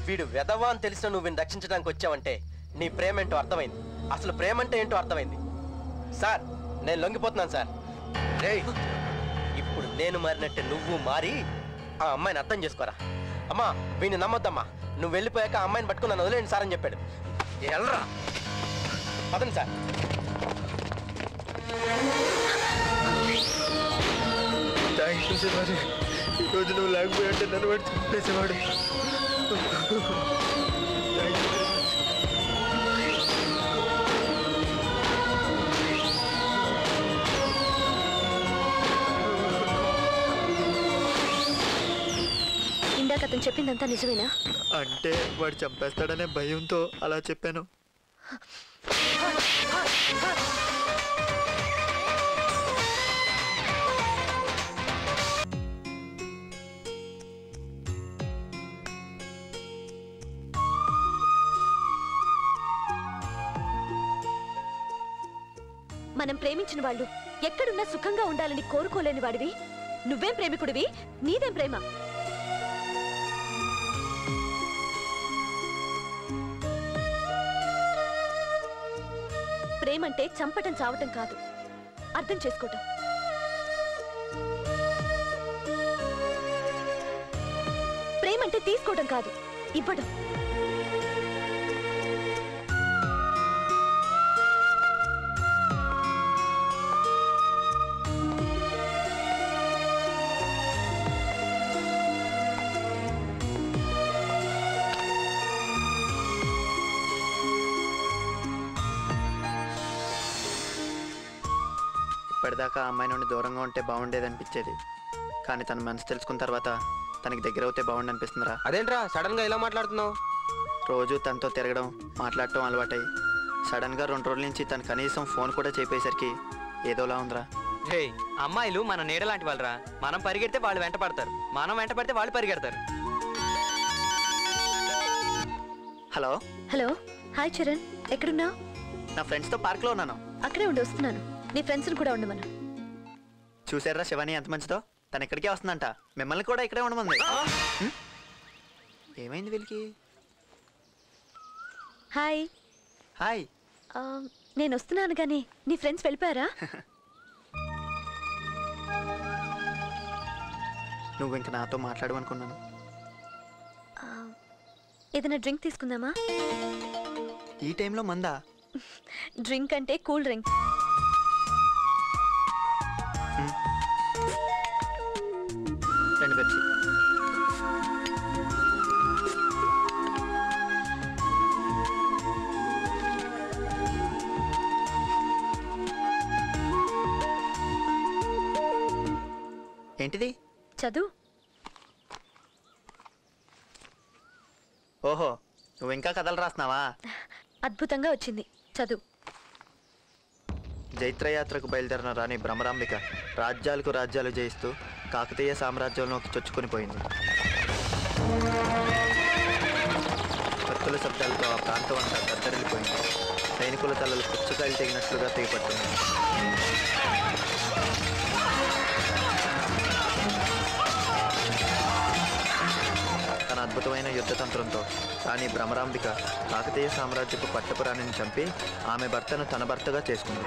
వీడు వెధవా అని తెలిసిన నువ్వు వీడిని రక్షించడానికి వచ్చావంటే నీ ప్రేమ ఏంటో అర్థమైంది అసలు ప్రేమ అంటే ఏంటో అర్థమైంది సార్ నేను లొంగిపోతున్నాను సార్ రేయ్ ఇప్పుడు నేను మారినట్టే నువ్వు మారి ఆ అమ్మాయిని అర్థం చేసుకోరా అమ్మా వీడిని నమ్మొద్దమ్మా నువ్వు వెళ్ళిపోయాక ఆ అమ్మాయిని పట్టుకుని నన్ను వదిలేండి సార్ అని చెప్పాడు వెళ్ళరా పదండి సార్ థ్యాంక్ యూ శివాజీ ఈరోజు నువ్వు లేకపోయాఅంటే నన్ను వాడు చంపేసేవాడు ఇందాక అతను చెప్పిందంతా నిజమేనా అంటే వాడు చంపేస్తాడనే భయంతో అలా చెప్పాను మనం ప్రేమించిన వాళ్ళు ఎక్కడున్నా సుఖంగా ఉండాలని కోరుకోలేని వాడివి నువ్వేం ప్రేమికుడివి నీదేం ప్రేమ ప్రేమంటే చంపటం చావటం కాదు అర్థం చేసుకోవటం ప్రేమంటే తీసుకోవడం కాదు ఇవ్వడం ఇప్పటిదాకా ఆ అమ్మాయి నుండి దూరంగా ఉంటే బాగుండేది అనిపించేది కానీ తన మనసు తెలుసుకున్న తర్వాత తనకి దగ్గర అవుతే బాగుండి అనిపిస్తుందిరా అదేంట్రా సడన్ గా ఇలా మాట్లాడుతున్నావు రోజు తనతో తిరగడం మాట్లాడటం అలవాటై సడన్గా రెండు రోజుల నుంచి తను కనీసం ఫోన్ కూడా చెప్పేసరికి ఏదోలా ఉందిరా రే అమ్మాయిలు మన నీడ లాంటి వాళ్ళరా మనం పరిగెడితే వాళ్ళు వెంట పడతారు మనం వెంట పడితే వాళ్ళు పరిగెడతారు హలో హలో హాయ్ చరణ్ ఎక్కడున్నావు నా ఫ్రెండ్స్తో పార్క్లో ఉన్నాను అక్కడే ఉండి వస్తున్నాను నీ ఫ్రెండ్స్ని కూడా ఉండమను చూసారా శివాని ఎంత మంచిదో తను ఇక్కడికే వస్తుందంట మిమ్మల్ని కూడా ఇక్కడే ఉండమంది హ్మ్? ఏమైంది వీళ్ళకి హాయ్ హాయ్ ఆ, నేను వస్తున్నాను కానీ నీ ఫ్రెండ్స్ వెళ్ళిపోయారా నువ్వు ఇంక నాతో మాట్లాడమనుకున్నాను ఆ, ఏదైనా డ్రింక్ తీసుకుందామా ఈ టైంలో మందా డ్రింక్ అంటే కూల్ డ్రింక్ రెండు పెప్సీ ఏంటిది చదువు ఓహో నువ్వు ఇంకా కథలు రాస్తున్నావా అద్భుతంగా వచ్చింది చదువు జైత్రయాత్రకు బయలుదేరిన రాణి భ్రమరాంబిక రాజ్యాలకు రాజ్యాలు జయిస్తూ కాకతీయ సామ్రాజ్యంలోకి చొచ్చుకొని పోయింది కత్తుల శబ్దాలతో ఆ ప్రాంతం అంతా దద్దరిల్లిపోయింది సైనికుల తలలు పుచ్చకాయలు తెగినట్లుగా తెగిపడుతున్నాయి తన అద్భుతమైన యుద్ధ తంత్రంతో రాణి భ్రమరాంబిక కాకతీయ సామ్రాజ్యపు పట్టపురాణిని చంపి ఆమె భర్తను తన భర్తగా చేసుకుంది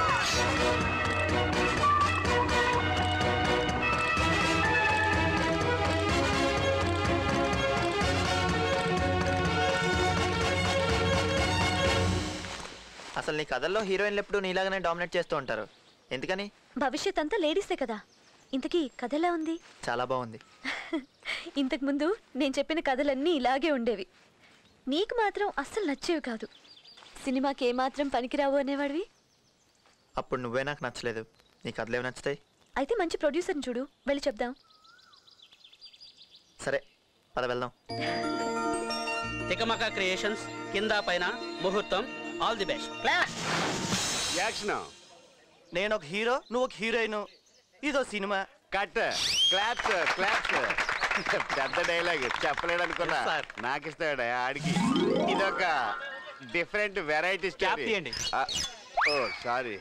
అసలు నీ కథల్లో హీరోయిన్లు ఎప్పుడు నీలాగానే డామినేట్ చేస్తూ ఉంటారు ఎందుకని భవిష్యత్ అంతా లేడీసే కదా ఇంతకీ కథ ఎలా ఉంది చాలా బాగుంది ఇంతకు ముందు నేను చెప్పిన కథలన్నీ ఇలాగే ఉండేవి నీకు మాత్రం అస్సలు నచ్చేవి కాదు సినిమాకి ఏమాత్రం పనికిరావు అనేవాడివి అప్పుడు నువ్వే నాకు నచ్చలేదు నీ కథలేవి నచ్చుతాయి అయితే మంచి ప్రొడ్యూసర్ని చూడు వెళ్ళి చెప్దాం సరే పద వెళ్దాం తికమక క్రియేషన్స్ కింద పైన ముహూర్తం all the best class action నేను ఒక హీరో నువ్వు ఒక హీరోయిన్ ఇదో సినిమా కట్ క్లాప్స్ క్లాప్స్ పెద్ద డైలాగ్ చెప్పలేడు అనుకున్నా Yes, sir. నాకు ఇస్తాడు ఆడికి ఇదొక డిఫరెంట్ వెరైటీ Cap తీయండి. ఓ సారీ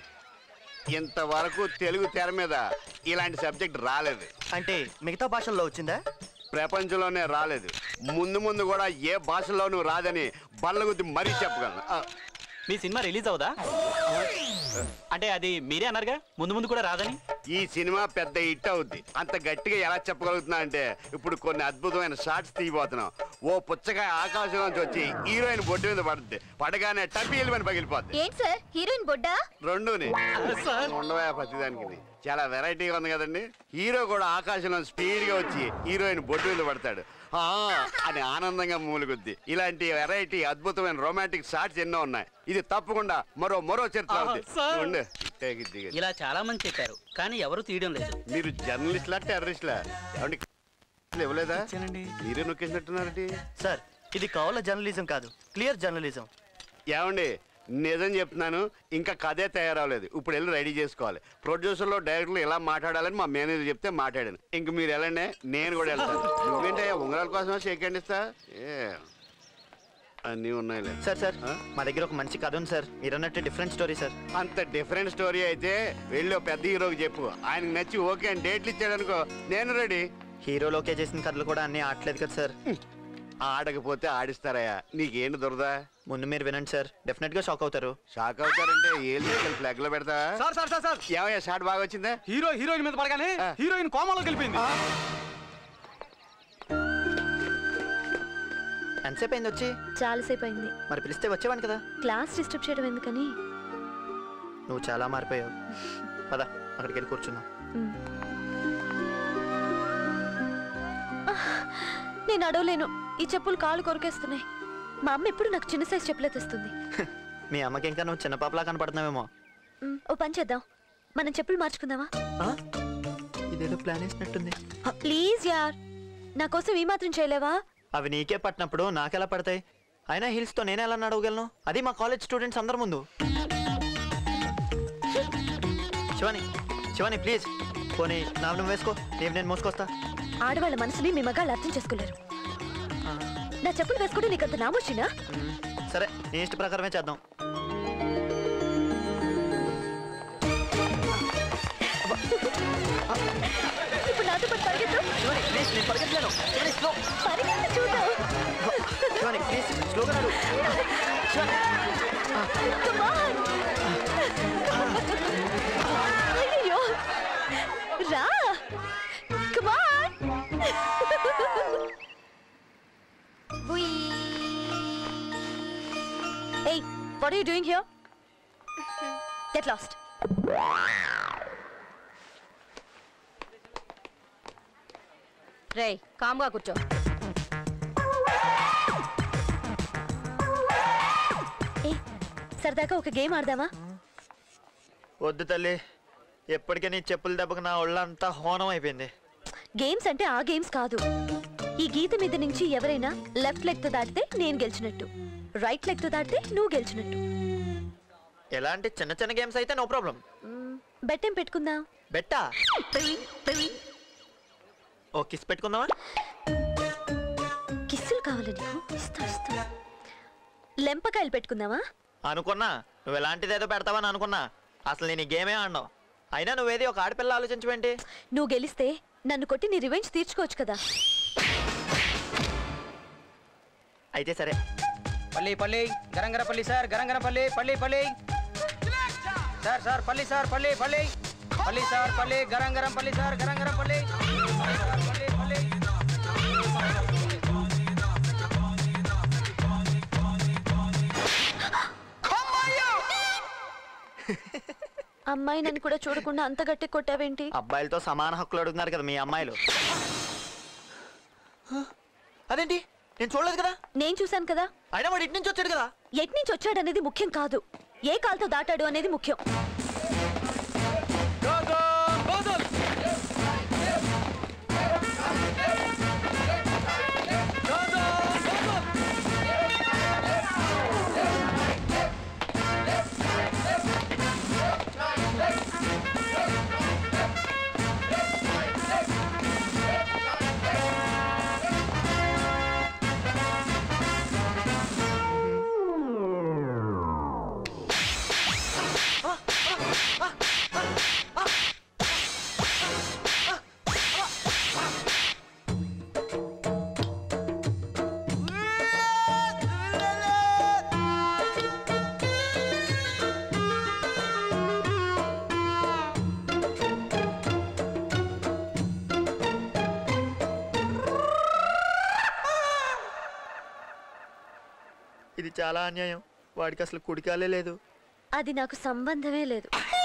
ఇంతవరకు తెలుగు తెర మీద ఇలాంటి సబ్జెక్ట్ రాలేదు అంటే మిగతా భాషల్లో వచ్చిందా ప్రపంచంలోనే రాలేదు ముందు ముందు కూడా ఏ భాషలోనూ రాదని బల్ల గుద్ది మరీ చెప్పగలను ఆ, మీ సినిమా రిలీజ్ అవుదా అంటే అది మీరే అన్నారుగా ముందు ముందు కూడా రాదని ఈ సినిమా పెద్ద హిట్ అవుద్ది అంత గట్టిగా ఎలా చెప్పగలుగుతున్నా అంటే ఇప్పుడు కొన్ని అద్భుతమైన షార్ట్స్ తీయబోతున్నాం ఓ పుచ్చకాయ ఆకాశం నుంచి వచ్చి హీరోయిన్ బొడ్డు మీద పడుద్ది పడగానే టపి ఎలిమని పగిలిపోద్ది ఏంటి సార్ హీరోయిన్ బొడ్డా రెండుని ఉండవా ప్రతిదానికి చాలా వెరైటీగా ఉంది కదండి హీరో కూడా ఆకాశంలో స్పీడ్ గా వచ్చి హీరోయిన్ బొడ్డు మీద పడతాడు ఆ అని ఆనందంగా మూలుగుద్ది ఇలాంటి వెరైటీ అద్భుతమైన రొమాంటిక్ షాట్స్ ఎన్నో ఉన్నాయి ఇది తప్పకుండా మరో మరో చరిత్ర అవుద్ది. ఉండు. ఇట్టేకి దిగండి. ఇలా చాలా మంది చెప్పారు కానీ ఎవరు తీయడం లేదు మీరు జర్నలిస్ట్లా టెర్రరిస్ట్లా ఏమండి ఇవ్వలేదా మీరే నొక్కేసినట్టున్నారండి సార్ ఇది కౌల జర్నలిజం కాదు క్లియర్ జర్నలిజం ఏమండి నిజం చెప్తున్నాను ఇంకా కథే తయారవలేదు ఇప్పుడు వెళ్ళి రెడీ చేసుకోవాలి ప్రొడ్యూసర్లో డైరెక్టర్లు ఎలా మాట్లాడాలని మా మేనేజర్ చెప్తే మాట్లాడాను ఇంక మీరు వెళ్ళండి నేను కూడా వెళ్తాను నువ్వేంటయ్యా ఉంగరాల కోసమే షేక్ హ్యాండ్ ఇస్తా ఏ అన్నీ ఉన్నాయిలే సార్ సార్ ఆ? మా దగ్గర ఒక మంచి కథ ఉంది సార్ మీరు అన్నట్టు డిఫరెంట్ స్టోరీ సార్ అంత డిఫరెంట్ స్టోరీ అయితే వెళ్ళి ఓ పెద్ద హీరోకి చెప్పు ఆయనకి నచ్చి ఓకే అని డేట్లు ఇచ్చాడనుకో నేను రెడీ హీరోలోకే చేసిన కథలు కూడా అన్నీ ఆడలేదు కదా సార్ ఆడకపోతే ఆడిస్తారయ్యా నీకేంటి దురదా ముందు మీరు వినండి సార్ డెఫినెట్ గా షాక్ అవుతారు షాక్ అవుతారంటే ఏం తీసుకెళ్ళి ఫ్లాగ్ లో పెడతా సార్ సార్ సార్ సార్ ఏమయ్యా షాట్ బాగా వచ్చిందా హీరో హీరోయిన్ మీద పడగానే ఆ. హీరోయిన్ కోమాలోకి వెళ్ళిపోయింది ఎంతసేపు అయింది వచ్చి చాలాసేపు అయింది మరి పిలిస్తే వచ్చేవాడిని కదా క్లాస్ డిస్టర్బ్ చేయడం ఎందుకని నువ్వు చాలా మారిపోయావు పద అక్కడికి వెళ్ళి కూర్చుందాం మ్. ఆహ్, నేను అడవలేను ఈ చెప్పులు కాళ్ళు కొరికేస్తున్నాయి మా అమ్మ ఎప్పుడు నాకు చిన్న సైజ్ చెప్పులే తెస్తుంది మీ అమ్మకి ఇంకా నువ్వు చిన్న పాపలా కనపడుతున్నావేమో మ్, ఓ పని చేద్దాం మనం చెప్పులు మార్చుకుందామా ఆ? ఇదేదో ప్లాన్ వేసినట్టుంది ప్లీజ్ యార్ నా కోసం ఈ మాత్రం చేయలేవా అవి నీకే పట్టినప్పుడు నాకెలా పడతాయి అయినా హీల్స్ తో నేను ఎలా నడవగలను అది మా కాలేజ్ స్టూడెంట్స్ అందరి ముందు శివాని శివాని ప్లీజ్ పోనీ నా నువ్వు వేసుకో నేను నేను మోసుకొస్తా ఆడవాళ్ళ మనసుని మీ మగాళ్ళు అర్థం చేసుకోలేరు నా చెప్పులు వేసుకోవడం నీకు అంత నామోషినా మ్మ్. సరే నీ ఇష్ట ప్రకారమే చేద్దాం ఇప్పుడు నాతో పాటు పరిగెత్తు శివాని ప్లీజ్ నేను పరిగెత్తలేను శివాని స్లో పరిగెత్తు చూద్దాం శివాని ప్లీజ్ స్లోగా నడు శివాని Come on. అయ్యయ్యో. రా Come on. Hey, what are you doing here? Get lost. రేయ్ కామ్గా కూర్చో ఏ సరదాగా ఒక గేమ్ ఆడదామా వద్దు తల్లి ఎప్పటికే నీ చెప్పుల దెబ్బకు నా ఒళ్ళంతా హోనం అయిపోయింది గేమ్స్ అంటే ఆ గేమ్స్ కాదు ఈ గీత మీద నుంచి ఎవరైనా లెఫ్ట్ లెగ్ తో దాటితే నేను గెలిచినట్టు రైట్ లెగ్ తో దాటితే నువ్వు గెలిచినట్టు ఎలాంటి చిన్న చిన్న గేమ్స్ అయితే నో ప్రాబ్లం బెట్ ఏం పెట్టుకుందాం బెట్టా ఓ కిస్ పెట్టుకుందామా కిస్సులు కావాలి నీకు ఇస్తా ఇస్తా లెంపకాయలు పెట్టుకుందామా అనుకున్నా నువ్వు ఎలాంటిదేదో పెడతావని అనుకున్నా అసలు నేను ఈ గేమే ఆడినావు అయినా నువ్వేది ఒక ఆడపిల్ల ఆలోచించవేంటి నువ్వు గెలిస్తే నన్ను కొట్టి నీ రివెంజ్ తీర్చుకోవచ్చు కదా అయితే సరే పల్లి పల్లి గరంగర పల్లి సార్ గరంగర పల్లి పల్లి పల్లి సార్ సార్ పల్లి సార్ పల్లి పల్లి పల్లి సార్ పల్లి గరంగరం పల్లి సార్ గరంగరం పల్లి పల్లి సార్, పల్లి, పల్లి. అమ్మాయి నన్ను కూడా చూడకుండా అంత గట్టి కొట్టావేంటి అబ్బాయిలతో సమాన హక్కులు అడుగుతున్నారు కదా మీ అమ్మాయిలు అదేంటి నేను చూడలేదు కదా నేను చూశాను కదా అయినా వాడు ఇటు నుంచి వచ్చాడు కదా ఎట్ నుంచి వచ్చాడనేది ముఖ్యం కాదు ఏ కాలుతో దాటాడు అనేది ముఖ్యం ఆ, ఇది చాలా అన్యాయం వాడికి అసలు కుడికాలే లేదు అది నాకు సంబంధమే లేదు